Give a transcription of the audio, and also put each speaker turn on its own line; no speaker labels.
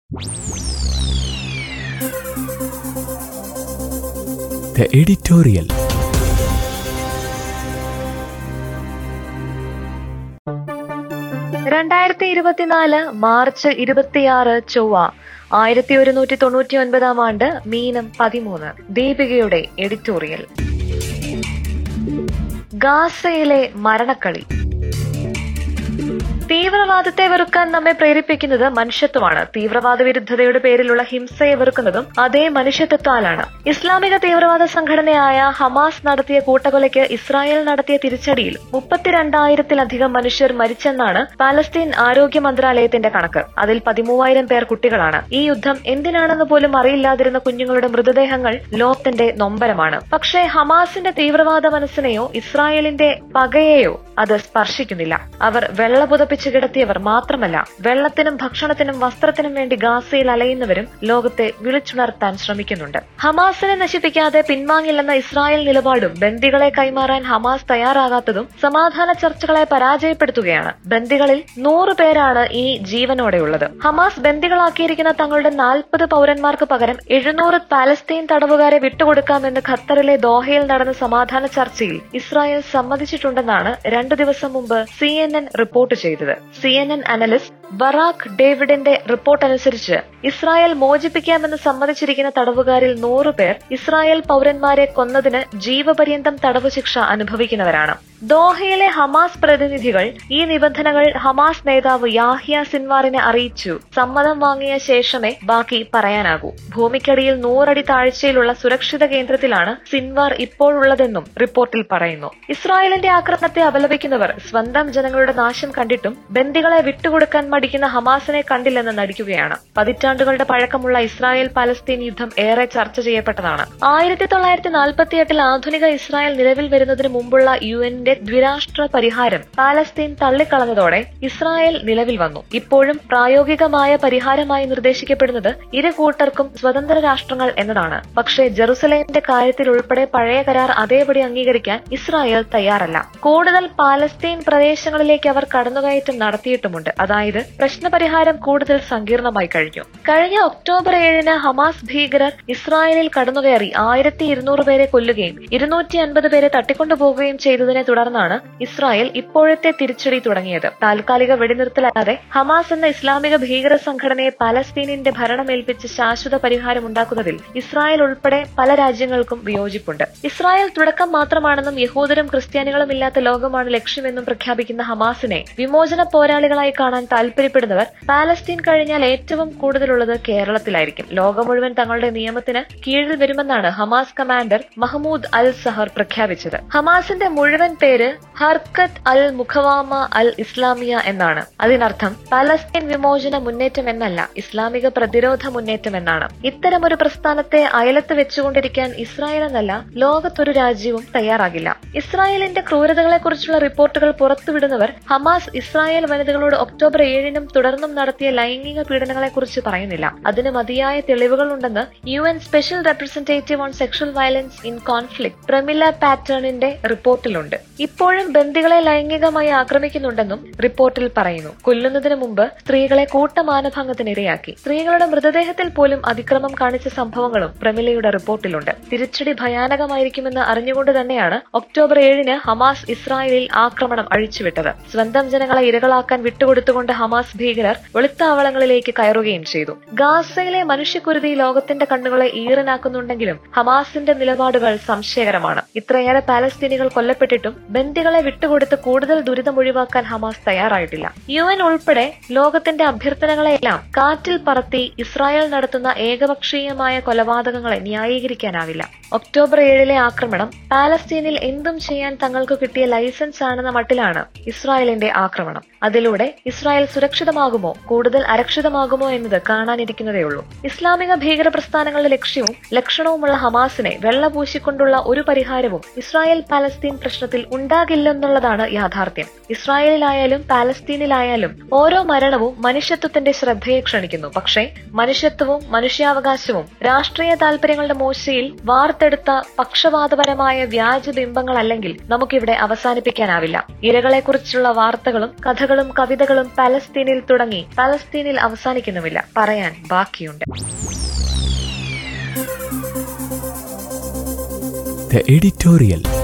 The editorial.
രണ്ടായിരത്തി ഇരുപത്തിനാല് March ഇരുപത്തിയാറ് ചൊവ്വ ആയിരത്തി ഒരുന്നൂറ്റി തൊണ്ണൂറ്റി ഒൻപതാം ആണ്ട് മീനം പതിമൂന്ന് ദീപികയുടെ എഡിറ്റോറിയൽ ഗാസയിലെ മരണക്കളി തീവ്രവാദത്തെ വെറുക്കാൻ നമ്മെ പ്രേരിപ്പിക്കുന്നത് മനുഷ്യത്വമാണ് തീവ്രവാദ വിരുദ്ധതയുടെ പേരിലുള്ള ഹിംസയെ വെറുക്കുന്നതും അതേ മനുഷ്യത്വത്താലാണ് ഇസ്ലാമിക തീവ്രവാദ സംഘടനയായ ഹമാസ് നടത്തിയ കൂട്ടക്കൊലയ്ക്ക് ഇസ്രായേൽ നടത്തിയ തിരിച്ചടിയിൽ മുപ്പത്തിരണ്ടായിരത്തിലധികം മനുഷ്യർ മരിച്ചെന്നാണ് പാലസ്തീൻ ആരോഗ്യ മന്ത്രാലയത്തിന്റെ കണക്ക് അതിൽ പതിമൂവായിരം പേർ കുട്ടികളാണ് ഈ യുദ്ധം എന്തിനാണെന്ന് പോലും അറിയില്ലാതിരുന്ന കുഞ്ഞുങ്ങളുടെ മൃതദേഹങ്ങൾ ലോകത്തിന്റെ നൊമ്പരമാണ് പക്ഷേ ഹമാസിന്റെ തീവ്രവാദ മനസ്സിനെയോ ഇസ്രായേലിന്റെ പകയെയോ അത് സ്പർശിക്കുന്നില്ല അവർ വെള്ള പുതപ്പിച്ച് കിടത്തിയവർ മാത്രമല്ല വെള്ളത്തിനും ഭക്ഷണത്തിനും വസ്ത്രത്തിനും വേണ്ടി ഗാസയിൽ അലയുന്നവരും ലോകത്തെ വിളിച്ചുണർത്താൻ ശ്രമിക്കുന്നുണ്ട് ഹമാസിനെ നശിപ്പിക്കാതെ പിൻവാങ്ങില്ലെന്ന ഇസ്രായേൽ നിലപാടും ബന്ദികളെ കൈമാറാൻ ഹമാസ് തയ്യാറാകാത്തതും സമാധാന ചർച്ചകളെ പരാജയപ്പെടുത്തുകയാണ് ബന്ദികളിൽ നൂറ് പേരാണ് ഈ ജീവനോടെയുള്ളത് ഹമാസ് ബന്ദികളാക്കിയിരിക്കുന്ന തങ്ങളുടെ നാൽപ്പത് പൗരന്മാർക്ക് പകരം എഴുന്നൂറ് പാലസ്തീൻ തടവുകാരെ വിട്ടുകൊടുക്കാമെന്ന് ഖത്തറിലെ ദോഹയിൽ നടന്ന സമാധാന ചർച്ചയിൽ ഇസ്രായേൽ സമ്മതിച്ചിട്ടുണ്ടെന്നാണ് രണ്ടു ദിവസം മുമ്പ് സി എൻ എൻ റിപ്പോർട്ട് ചെയ്തത് C N N analyst Barak ഡേവിഡിന്റെ റിപ്പോർട്ട് അനുസരിച്ച് ഇസ്രായേൽ മോചിപ്പിക്കാമെന്ന് സമ്മതിച്ചിരിക്കുന്ന തടവുകാരിൽ നൂറ് പേർ ഇസ്രായേൽ പൗരന്മാരെ കൊന്നതിന് ജീവപര്യന്തം തടവു ശിക്ഷ അനുഭവിക്കുന്നവരാണ് ദോഹയിലെ ഹമാസ് പ്രതിനിധികൾ ഈ നിബന്ധനകൾ ഹമാസ് നേതാവ് യാഹിയ സിൻവാറിനെ അറിയിച്ചു സമ്മതം വാങ്ങിയ ശേഷമേ ബാക്കി പറയാനാകൂ ഭൂമിക്കടിയിൽ നൂറടി താഴ്ചയിലുള്ള സുരക്ഷിത കേന്ദ്രത്തിലാണ് സിൻവാർ ഇപ്പോഴുള്ളതെന്നും റിപ്പോർട്ടിൽ പറയുന്നു ഇസ്രായേലിന്റെ ആക്രമണത്തെ അപലപിക്കുന്നവർ സ്വന്തം ജനങ്ങളുടെ നാശം കണ്ടിട്ടും ബന്ദികളെ വിട്ടുകൊടുക്കാൻ മടിക്കുന്ന ഹമാസിനെ കണ്ടില്ലെന്ന് നടിക്കുകയാണ് പതിറ്റാണ്ടുകളുടെ പഴക്കമുള്ള ഇസ്രായേൽ പാലസ്തീൻ യുദ്ധം ഏറെ ചർച്ച ചെയ്യപ്പെട്ടതാണ് ആയിരത്തി തൊള്ളായിരത്തി നാൽപ്പത്തിയെട്ടിൽ ആധുനിക ഇസ്രായേൽ നിലവിൽ വരുന്നതിന് മുമ്പുള്ള യു എന്നിന്റെ ദ്വിരാഷ്ട്ര പരിഹാരം പാലസ്തീൻ തള്ളിക്കളഞ്ഞതോടെ ഇസ്രായേൽ നിലവിൽ വന്നു ഇപ്പോഴും പ്രായോഗികമായ പരിഹാരമായി നിർദ്ദേശിക്കപ്പെടുന്നത് ഇരു കൂട്ടർക്കും സ്വതന്ത്ര രാഷ്ട്രങ്ങൾ എന്നതാണ് പക്ഷേ ജെറുസലേമിന്റെ കാര്യത്തിൽ ഉൾപ്പെടെ പഴയ കരാർ അതേപടി അംഗീകരിക്കാൻ ഇസ്രായേൽ തയ്യാറല്ല കൂടുതൽ പാലസ്തീൻ പ്രദേശങ്ങളിലേക്ക് അവർ കടന്നുകയറ്റം നടത്തിയിട്ടുമുണ്ട് അതായത് പ്രശ്നപരിഹാരം കൂടുതൽ സങ്കീർണമായി കഴിഞ്ഞു കഴിഞ്ഞ ഒക്ടോബർ ഏഴിന് ഹമാസ് ഭീകരർ ഇസ്രായേലിൽ കടന്നുകയറി ആയിരത്തി ഇരുന്നൂറ് പേരെ കൊല്ലുകയും ഇരുന്നൂറ്റി അൻപത് പേരെ തട്ടിക്കൊണ്ടുപോകുകയും ചെയ്തതിനെ തുടർന്നാണ് ഇസ്രായേൽ ഇപ്പോഴത്തെ തിരിച്ചടി തുടങ്ങിയത് താൽക്കാലിക വെടിനിർത്തലാതെ ഹമാസ് എന്ന ഇസ്ലാമിക ഭീകര സംഘടനയെ പാലസ്തീനിന്റെ ഭരണമേൽപ്പിച്ച് ശാശ്വത പരിഹാരം ഉണ്ടാക്കുന്നതിൽ ഇസ്രായേൽ ഉൾപ്പെടെ പല രാജ്യങ്ങൾക്കും വിയോജിപ്പുണ്ട് ഇസ്രായേൽ തുടക്കം മാത്രമാണെന്നും യഹൂദരും ക്രിസ്ത്യാനികളും ഇല്ലാത്ത ലോകമാണ് ലക്ഷ്യമെന്നും പ്രഖ്യാപിക്കുന്ന ഹമാസിനെ വിമോചന പോരാളികളായി കാണാൻ താൽപര്യപ്പെടുന്നവർ പാലസ്തീൻ കഴിഞ്ഞാൽ ഏറ്റവും കൂടുതലുള്ളത് കേരളത്തിലായിരിക്കും ലോകം മുഴുവൻ തങ്ങളുടെ നിയമത്തിന് കീഴിൽ വരുമെന്നാണ് Hamas commander Mahmoud al Zahar പ്രഖ്യാപിച്ചത് ഹമാസിന്റെ മുഴുവൻ പേര് ഹർക്കത്ത് അൽ മുഖവാമ അൽ ഇസ്ലാമിയ എന്നാണ് അതിനർത്ഥം പലസ്തീൻ വിമോചന മുന്നേറ്റം എന്നല്ല ഇസ്ലാമിക പ്രതിരോധ മുന്നേറ്റം എന്നാണ് ഇത്തരമൊരു പ്രസ്ഥാനത്തെ അയലത്ത് വെച്ചുകൊണ്ടിരിക്കാൻ ഇസ്രായേൽ എന്നല്ല ലോകത്തൊരു രാജ്യവും തയ്യാറാകില്ല ഇസ്രായേലിന്റെ ക്രൂരതകളെക്കുറിച്ചുള്ള റിപ്പോർട്ടുകൾ പുറത്തുവിടുന്നവർ ഹമാസ് ഇസ്രായേൽ വനിതകളോട് ഒക്ടോബർ ഏഴിനും തുടർന്നും നടത്തിയ ലൈംഗിക പീഡനങ്ങളെക്കുറിച്ച് പറയുന്നില്ല അതിന് മതിയായ തെളിവുകളുണ്ടെന്ന് U N special representative on sexual violence in conflict Pramila പാറ്റേണിന്റെ റിപ്പോർട്ടിലുണ്ട് ഇപ്പോഴും ബന്ദികളെ ലൈംഗികമായി ആക്രമിക്കുന്നുണ്ടെന്നും റിപ്പോർട്ടിൽ പറയുന്നു കൊല്ലുന്നതിന് മുമ്പ് സ്ത്രീകളെ കൂട്ടമാനഭംഗത്തിന് ഇരയാക്കി സ്ത്രീകളുടെ മൃതദേഹത്തിൽ പോലും അതിക്രമം കാണിച്ച സംഭവങ്ങളും പ്രമിലയുടെ റിപ്പോർട്ടിലുണ്ട് തിരിച്ചടി ഭയാനകമായിരിക്കുമെന്ന് അറിഞ്ഞുകൊണ്ട് തന്നെയാണ് ഒക്ടോബർ ഏഴിന് ഹമാസ് ഇസ്രായേലിൽ ആക്രമണം അഴിച്ചുവിട്ടത് സ്വന്തം ജനങ്ങളെ ഇരകളാക്കാൻ വിട്ടുകൊടുത്തുകൊണ്ട് ഹമാസ് ഭീകരർ വെളുത്താവളങ്ങളിലേക്ക് കയറുകയും ചെയ്തു ഗാസയിലെ മനുഷ്യക്കുരുതി ലോകത്തിന്റെ കണ്ണുകളെ ഈറനാക്കുന്നുണ്ടെങ്കിലും ഹമാസിന്റെ നിലപാടുകൾ സംശയകരമാണ് ഇത്രയേറെ പാലസ്തീനികൾ കൊല്ലപ്പെട്ടിട്ടും ബന്ദികളെ വിട്ടുകൊടുത്ത് കൂടുതൽ ദുരിതം ഒഴിവാക്കാൻ ഹമാസ് തയ്യാറായിട്ടില്ല യു എൻ ഉൾപ്പെടെ ലോകത്തിന്റെ അഭ്യർത്ഥനകളെല്ലാം കാറ്റിൽ പറത്തി ഇസ്രായേൽ നടത്തുന്ന ഏകപക്ഷീയമായ കൊലപാതകങ്ങളെ ന്യായീകരിക്കാനാവില്ല ഒക്ടോബർ ഏഴിലെ ആക്രമണം പാലസ്തീനിൽ എന്തും ചെയ്യാൻ തങ്ങൾക്ക് കിട്ടിയ ലൈസൻസ് ആണെന്ന മട്ടിലാണ് ഇസ്രായേലിന്റെ ആക്രമണം അതിലൂടെ ഇസ്രായേൽ സുരക്ഷിതമാകുമോ കൂടുതൽ അരക്ഷിതമാകുമോ എന്നത് കാണാനിരിക്കുന്നതേയുള്ളൂ ഇസ്ലാമിക ഭീകര പ്രസ്ഥാനങ്ങളുടെ ലക്ഷ്യവും ലക്ഷണവുമുള്ള ഹമാസിനെ വെള്ളപൂശിക്കൊണ്ടുള്ള ഒരു പരിഹാരവും ഇസ്രായേൽ പാലസ്തീൻ പ്രശ്നത്തിൽ ഉണ്ടാകില്ലെന്നുള്ളതാണ് യാഥാർത്ഥ്യം ഇസ്രായേലിലായാലും പാലസ്തീനിലായാലും ഓരോ മരണവും മനുഷ്യത്വത്തിന്റെ ശ്രദ്ധയെ ക്ഷണിക്കുന്നു പക്ഷേ മനുഷ്യത്വവും മനുഷ്യാവകാശവും രാഷ്ട്രീയ താല്പര്യങ്ങളുടെ മോശയിൽ വാർത്തെടുത്ത പക്ഷപാതപരമായ വ്യാജബിംബങ്ങളല്ലെങ്കിൽ നമുക്കിവിടെ അവസാനിപ്പിക്കാനാവില്ല ഇരകളെക്കുറിച്ചുള്ള വാർത്തകളും കഥകളും കവിതകളും പാലസ്തീനിൽ തുടങ്ങി പാലസ്തീനിൽ അവസാനിക്കുന്നുമില്ല പറയാൻ ബാക്കിയുണ്ട്
The editorial.